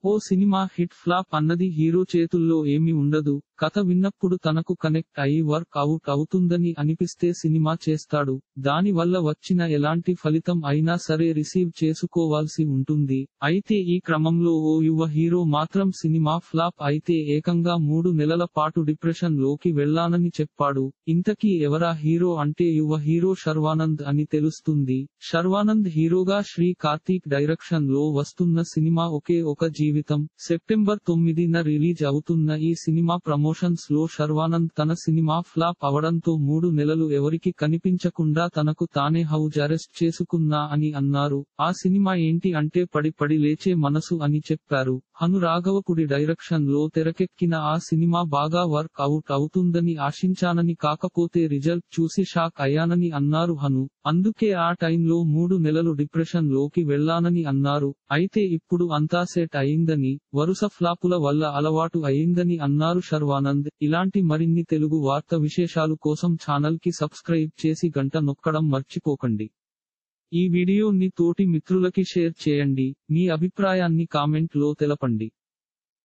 ఓ cinema hit flop అన్నది hero చేతుల్లో ఏమి ఉండదు కథ విన్నప్పుడు తనకు కనెక్ట్ అయి వర్క్ అవుట్ అవుతుందని అనిపిస్తే సినిమా చేస్తాడు దాని వల్ల వచ్చిన ఎలాంటి ఫలితం అయినా సరే రిసీవ్ చేసుకోవాల్సి ఉంటుంది అయితే ఈ క్రమంలో ఓ యువ హీరో మాత్రం సినిమా ఫ్లాప్ అయితే ఏకంగా మూడు నెలల పాటు డిప్రెషన్ లోకి వెళ్లానని చెప్పాడు ఇంతకీ ఎవరా హీరో అంటే యువ హీరో శర్వానంద్ అని తెలుస్తుంది శర్వానంద్ హీరోగా శ్రీ కార్తీక్ డైరెక్షన్ లో వస్తున్న సినిమా ఒకే ఒక జీవితం సెప్టెంబర్ తొమ్మిదిన రిలీజ్ అవుతున్న ఈ సినిమా ప్రమోషన్స్ లో శర్వానంద్ తన సినిమా ఫ్లాప్ అవడంతో మూడు నెలలు ఎవరికి కనిపించకుండా తనకు తానే హౌజ్ అరెస్ట్ చేసుకున్నా అని అన్నారు ఆ సినిమా ఏంటి అంటే పడి పడి లేచే మనసు అని చెప్పారు హను రాఘవపుడి డైరెక్షన్ లో తెరకెక్కిన ఆ సినిమా బాగా వర్క్ అవుట్ అవుతుందని ఆశించానని కాకపోతే రిజల్ట్ చూసి షాక్ అయ్యానని అన్నారు హను అందుకే ఆ టైంలో మూడు నెలలు డిప్రెషన్ లోకి వెళ్లానని అన్నారు అయితే ఇప్పుడు అంతా సెట్ అయిందని వరుస ఫ్లాపుల వల్ల అలవాటు అయిందని అన్నారు శర్వానంద్ ఇలాంటి మరిన్ని తెలుగు వార్త విశేషాలు కోసం ఛానల్ కి సబ్స్క్రైబ్ చేసి గంట నొక్కడం మర్చిపోకండి ఈ వీడియోని తోటి మిత్రులకి షేర్ చేయండి మీ అభిప్రాయాన్ని కామెంట్ లో తెలపండి